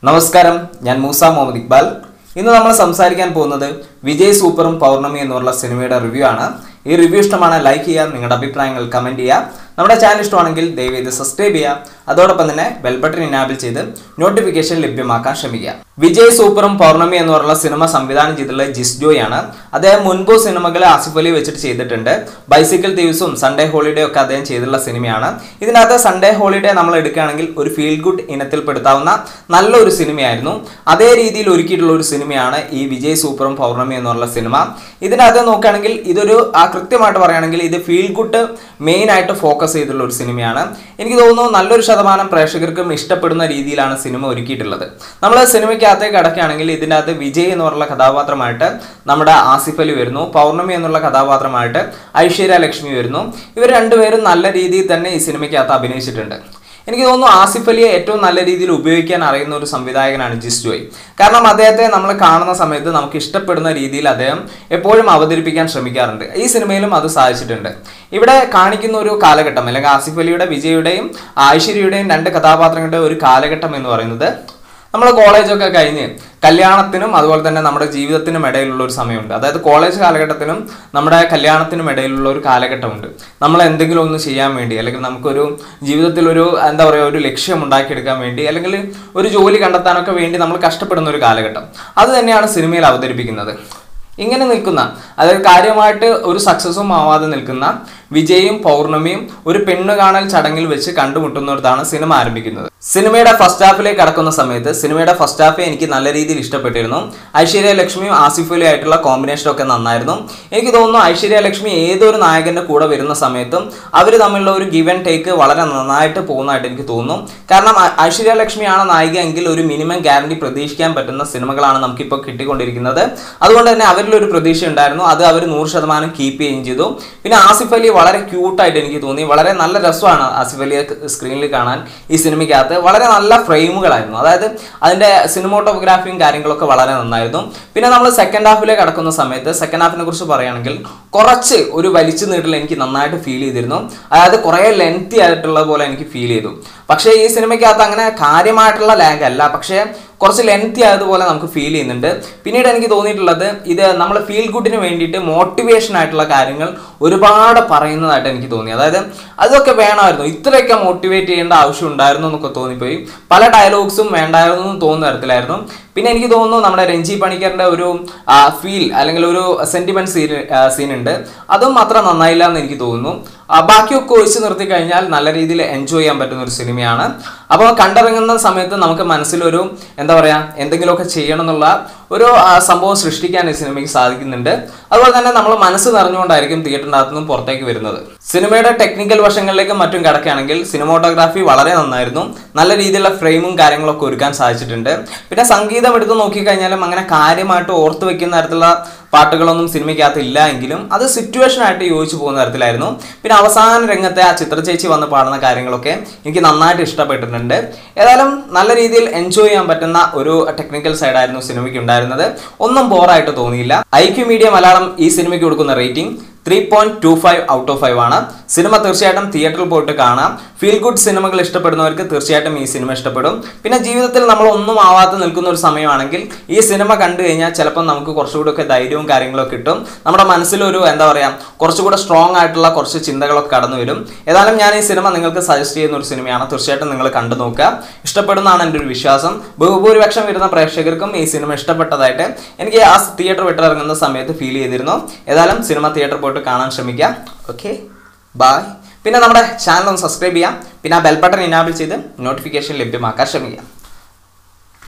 നമസ്കാരം ഞാൻ മൂസ മുഹമ്മദ് ഇക്ബാൽ ഇന്ന് നമ്മൾ സംസാരിക്കാൻ പോകുന്നത് വിജയ് സൂപ്പറും പൗർണമി എന്നുള്ള സിനിമയുടെ റിവ്യൂ ആണ് ഈ റിവ്യൂ ഇഷ്ടമാണ് ലൈക്ക് ചെയ്യുക നിങ്ങളുടെ അഭിപ്രായങ്ങൾ കമന്റ് ചെയ്യുക നമ്മുടെ ചാനൽ ഇഷ്ടമാണെങ്കിൽ ദയവ് ഇത് സബ്സ്ക്രൈബ് ചെയ്യുക അതോടൊപ്പം തന്നെ ബെൽ ബട്ടൺ ഇനാബിൾ ചെയ്ത് നോട്ടിഫിക്കേഷൻ ലഭ്യമാക്കാൻ ശ്രമിക്കുക വിജയ് സൂപ്പറും പൗർണമി എന്ന് പറഞ്ഞ സിനിമ സംവിധാനം ചെയ്തിട്ടുള്ള ജിസ് ജോയ് ആണ് അദ്ദേഹം മുൻപ് സിനിമകൾ ആസിഫ് അലി വെച്ചിട്ട് ചെയ്തിട്ടുണ്ട് ബൈസിക്കിൾ ദിവസവും സൺഡേ ഹോളിഡേ ഒക്കെ അദ്ദേഹം ചെയ്തിട്ടുള്ള സിനിമയാണ് ഇതിനകത്ത് സൺഡേ ഹോളിഡേ നമ്മൾ എടുക്കുകയാണെങ്കിൽ ഒരു ഫീൽ ഗുഡ് ഇനത്തിൽപ്പെടുത്താവുന്ന നല്ലൊരു സിനിമയായിരുന്നു അതേ രീതിയിൽ ഒരുക്കിയിട്ടുള്ള ഒരു സിനിമയാണ് ഈ വിജയ് സൂപ്പറും പൗർണമി എന്നുള്ള സിനിമ ഇതിനകത്ത് നോക്കുകയാണെങ്കിൽ ഇതൊരു ആ കൃത്യമായിട്ട് പറയുകയാണെങ്കിൽ ഇത് ഫീൽ ഗുഡ് മെയിൻ ആയിട്ട് ഫോക്കസ് ചെയ്തിട്ടുള്ള ഒരു സിനിമയാണ് എനിക്ക് തോന്നുന്നു നല്ലൊരു ശതമാനം പ്രേക്ഷകർക്കും ഇഷ്ടപ്പെടുന്ന രീതിയിലാണ് സിനിമ ഒരുക്കിയിട്ടുള്ളത് നമ്മൾ സിനിമയ്ക്കകത്തേക്ക് അടക്കുകയാണെങ്കിൽ ഇതിൻ്റെ അകത്ത് വിജയ് എന്ന് പറഞ്ഞ കഥാപാത്രമായിട്ട് നമ്മുടെ ആസിഫ് അലി വരുന്നു പൗർണമി എന്നുള്ള കഥാപാത്രമായിട്ട് ഐശ്വര്യ ലക്ഷ്മി വരുന്നു ഇവർ രണ്ടുപേരും നല്ല രീതിയിൽ തന്നെ ഈ സിനിമയ്ക്കകത്ത് അഭിനയിച്ചിട്ടുണ്ട് എനിക്ക് തോന്നുന്നു ആസിഫ് അലിയെ ഏറ്റവും നല്ല രീതിയിൽ ഉപയോഗിക്കാൻ അറിയുന്ന ഒരു സംവിധായകനാണ് ജിസ് ജോയ് കാരണം അദ്ദേഹത്തെ നമ്മൾ കാണുന്ന സമയത്ത് നമുക്ക് ഇഷ്ടപ്പെടുന്ന രീതിയിൽ അദ്ദേഹം എപ്പോഴും അവതരിപ്പിക്കാൻ ശ്രമിക്കാറുണ്ട് ഈ സിനിമയിലും അത് സാധിച്ചിട്ടുണ്ട് ഇവിടെ കാണിക്കുന്ന ഒരു കാലഘട്ടം അല്ലെങ്കിൽ ആസിഫ് അലിയുടെ വിജയുടെയും ഐശ്വര്യയുടെയും രണ്ട് കഥാപാത്രങ്ങളുടെ ഒരു കാലഘട്ടം എന്ന് പറയുന്നത് നമ്മൾ കോളേജൊക്കെ കഴിഞ്ഞ് കല്യാണത്തിനും അതുപോലെ തന്നെ നമ്മുടെ ജീവിതത്തിനും ഇടയിലുള്ള ഒരു സമയമുണ്ട് അതായത് കോളേജ് കാലഘട്ടത്തിനും നമ്മുടെ കല്യാണത്തിനും ഇടയിലുള്ള ഒരു കാലഘട്ടമുണ്ട് നമ്മൾ എന്തെങ്കിലും ഒന്ന് ചെയ്യാൻ വേണ്ടി അല്ലെങ്കിൽ നമുക്കൊരു ജീവിതത്തിൽ ഒരു എന്താ പറയുക ഒരു ലക്ഷ്യം ഉണ്ടാക്കിയെടുക്കാൻ വേണ്ടി അല്ലെങ്കിൽ ഒരു ജോലി കണ്ടെത്താനൊക്കെ വേണ്ടി നമ്മൾ കഷ്ടപ്പെടുന്ന ഒരു കാലഘട്ടം അത് തന്നെയാണ് സിനിമയിൽ അവതരിപ്പിക്കുന്നത് ഇങ്ങനെ നിൽക്കുന്ന അതായത് കാര്യമായിട്ട് ഒരു സക്സസും ആവാതെ നിൽക്കുന്ന വിജയും പൗർണമിയും ഒരു പെണ്ണ് കാണൽ ചടങ്ങിൽ വെച്ച് കണ്ടുമുട്ടുന്നിടത്താണ് സിനിമ ആരംഭിക്കുന്നത് സിനിമയുടെ ഫസ്റ്റ് ഹാഫിലേക്ക് കടക്കുന്ന സമയത്ത് സിനിമയുടെ ഫസ്റ്റ് ഹാഫ് എനിക്ക് നല്ല രീതിയിൽ ഇഷ്ടപ്പെട്ടിരുന്നു ഐശ്വര്യ ലക്ഷ്മിയും ആസിഫ് അലി ആയിട്ടുള്ള കോമ്പിനേഷൻ ഒക്കെ നന്നായിരുന്നു എനിക്ക് തോന്നുന്നു ഐശ്വര്യ ലക്ഷ്മി ഏതൊരു നായകന്റെ കൂടെ വരുന്ന സമയത്തും അവർ തമ്മിലുള്ള ഒരു ഗിവ് ആൻഡ് ടേക്ക് വളരെ നന്നായിട്ട് പോകുന്നതായിട്ട് എനിക്ക് തോന്നുന്നു കാരണം ഐ- ഐശ്വര്യ ലക്ഷ്മിയാണ് നായിക എങ്കിൽ ഒരു മിനിമം ഗ്യാരണ്ടി പ്രതീക്ഷിക്കാൻ പറ്റുന്ന സിനിമകളാണ് നമുക്കിപ്പോൾ കിട്ടിക്കൊണ്ടിരിക്കുന്നത് അതുകൊണ്ട് തന്നെ അവരിലൊരു പ്രതീക്ഷ ഉണ്ടായിരുന്നു അത് അവർ നൂറ് ശതമാനം കീപ്പ് ചെയ്യുകയും ചെയ്തു പിന്നെ ആസിഫ് അലി വളരെ ക്യൂട്ടായിട്ട് എനിക്ക് തോന്നി വളരെ നല്ല രസമാണ് ആസിഫ് അലിയെ സ്ക്രീനിൽ കാണാൻ ഈ സിനിമയ്ക്കകത്ത് വളരെ നല്ല ഫ്രെയിമുകളായിരുന്നു അതായത് അതിന്റെ സിനിമോട്ടോഗ്രാഫിയും കാര്യങ്ങളൊക്കെ വളരെ നന്നായിരുന്നു പിന്നെ നമ്മൾ സെക്കൻഡ് ഹാഫിലേക്ക് കടക്കുന്ന സമയത്ത് സെക്കൻഡ് ഹാഫിനെ കുറിച്ച് പറയുകയാണെങ്കിൽ കുറച്ച് ഒരു വലിച്ചു നീട്ടൽ എനിക്ക് നന്നായിട്ട് ഫീൽ ചെയ്തിരുന്നു അതായത് കുറേ ലെങ്തി ആയിട്ടുള്ള പോലെ എനിക്ക് ഫീൽ ചെയ്തു പക്ഷേ ഈ സിനിമയ്ക്കകത്ത് അങ്ങനെ കാര്യമായിട്ടുള്ള ലാഗ് അല്ല പക്ഷേ കുറച്ച് ലെങ്തി ആയതുപോലെ നമുക്ക് ഫീൽ ചെയ്യുന്നുണ്ട് പിന്നീട് എനിക്ക് തോന്നിയിട്ടുള്ളത് ഇത് നമ്മൾ ഫീൽ ഗുഡിന് വേണ്ടിയിട്ട് മോട്ടിവേഷൻ ആയിട്ടുള്ള കാര്യങ്ങൾ ഒരുപാട് പറയുന്നതായിട്ട് എനിക്ക് തോന്നി അതായത് അതൊക്കെ വേണമായിരുന്നു ഇത്രയൊക്കെ മോട്ടിവേറ്റ് ചെയ്യേണ്ട ആവശ്യം ഉണ്ടായിരുന്നു എന്നൊക്കെ തോന്നിപ്പോയി പല ഡയലോഗ്സും വേണ്ടായിരുന്നു എന്ന് തോന്നുന്ന തരത്തിലായിരുന്നു പിന്നെ എനിക്ക് തോന്നുന്നു നമ്മുടെ രഞ്ജി പണിക്കറിന്റെ ഒരു ഫീൽ അല്ലെങ്കിൽ ഒരു സെന്റിമെന്റ് സീൻ സീൻ ഉണ്ട് അതും അത്ര നന്നായില്ല എന്ന് എനിക്ക് തോന്നുന്നു ആ, ബാക്കിയൊക്കെ ഒഴിച്ചു നിർത്തി കഴിഞ്ഞാൽ നല്ല രീതിയിൽ എൻജോയ് ചെയ്യാൻ പറ്റുന്ന ഒരു സിനിമയാണ് അപ്പോൾ കണ്ടിറങ്ങുന്ന സമയത്ത് നമുക്ക് മനസ്സിലൊരു എന്താ പറയാ എന്തെങ്കിലുമൊക്കെ ചെയ്യണം എന്നുള്ള ഒരു ആ, സംഭവം സൃഷ്ടിക്കാൻ ഈ സിനിമയ്ക്ക് സാധിക്കുന്നുണ്ട് അതുപോലെ തന്നെ നമ്മൾ മനസ്സ് നിറഞ്ഞുകൊണ്ടായിരിക്കും തിയേറ്ററിൻ്റെ അകത്തു നിന്നും പുറത്തേക്ക് വരുന്നത് സിനിമയുടെ ടെക്നിക്കൽ വശങ്ങളിലേക്കും മറ്റും കിടക്കുകയാണെങ്കിൽ സിനിമോട്ടോഗ്രാഫി വളരെ നന്നായിരുന്നു നല്ല രീതിയിലുള്ള ഫ്രെയിമും കാര്യങ്ങളൊക്കെ ഒരുക്കാൻ സാധിച്ചിട്ടുണ്ട് പിന്നെ സംഗീതം എടുത്ത് നോക്കിക്കഴിഞ്ഞാലും അങ്ങനെ കാര്യമായിട്ട് ഓർത്ത് വെക്കുന്ന തരത്തിലുള്ള പാട്ടുകളൊന്നും സിനിമയ്ക്കകത്ത് ഇല്ല എങ്കിലും അത് സിറ്റുവേഷൻ ആയിട്ട് യോജിച്ചു പോകുന്ന തരത്തിലായിരുന്നു പിന്നെ അവസാന രംഗത്തെ ആ ചിത്രചേച്ചി വന്ന് പാടുന്ന കാര്യങ്ങളൊക്കെ എനിക്ക് നന്നായിട്ട് ഇഷ്ടപ്പെട്ടിട്ടുണ്ട് ഏതായാലും നല്ല രീതിയിൽ എൻജോയ് ചെയ്യാൻ പറ്റുന്ന ഒരു ടെക്നിക്കൽ സൈഡായിരുന്നു സിനിമയ്ക്ക് ഉണ്ടായിരുന്നത് ഒന്നും ബോറായിട്ട് തോന്നിയില്ല ഐക്യു മീഡിയ മലയാളം ഈ സിനിമയ്ക്ക് കൊടുക്കുന്ന rating three point two five out of five ആണ് സിനിമ തീർച്ചയായിട്ടും തിയേറ്ററിൽ പോയിട്ട് കാണാം ഫീൽ ഗുഡ് സിനിമകൾ ഇഷ്ടപ്പെടുന്നവർക്ക് തീർച്ചയായിട്ടും ഈ സിനിമ ഇഷ്ടപ്പെടും പിന്നെ ജീവിതത്തിൽ നമ്മൾ ഒന്നും ആവാതെ നിൽക്കുന്ന ഒരു സമയമാണെങ്കിൽ ഈ സിനിമ കണ്ടു കഴിഞ്ഞാൽ ചിലപ്പോൾ നമുക്ക് കുറച്ചുകൂടി ഒക്കെ ധൈര്യവും കാര്യങ്ങളൊക്കെ കിട്ടും നമ്മുടെ മനസ്സിലൊരു എന്താ പറയുക കുറച്ചുകൂടെ സ്ട്രോങ് ആയിട്ടുള്ള കുറച്ച് ചിന്തകളൊക്കെ കടന്നു വരും ഏതായാലും ഞാൻ ഈ സിനിമ നിങ്ങൾക്ക് സജസ്റ്റ് ചെയ്യുന്ന ഒരു സിനിമയാണ് തീർച്ചയായിട്ടും നിങ്ങൾ കണ്ടു നോക്കുക ഇഷ്ടപ്പെടുന്നതാണ് എൻ്റെ ഒരു വിശ്വാസം ബഹുഭൂരിപക്ഷം വരുന്ന പ്രേക്ഷകർക്കും ഈ സിനിമ ഇഷ്ടപ്പെട്ടതായിട്ട് എനിക്ക് ആ തിയേറ്റർ വിട്ടിറങ്ങുന്ന സമയത്ത് ഫീൽ ചെയ്തിരുന്നു ഏതായാലും സിനിമ തിയേറ്റർ പോയിട്ട് കാണാൻ ശ്രമിക്കുക ഓക്കെ ബായ് പിന്നെ നമ്മുടെ ചാനൽ ഒന്ന് സബ്സ്ക്രൈബ് ചെയ്യാം പിന്നെ ആ ബെൽ ബട്ടൺ ഇനാബിൾ ചെയ്ത് നോട്ടിഫിക്കേഷൻ ലഭ്യമാക്കാൻ ശ്രമിക്കുക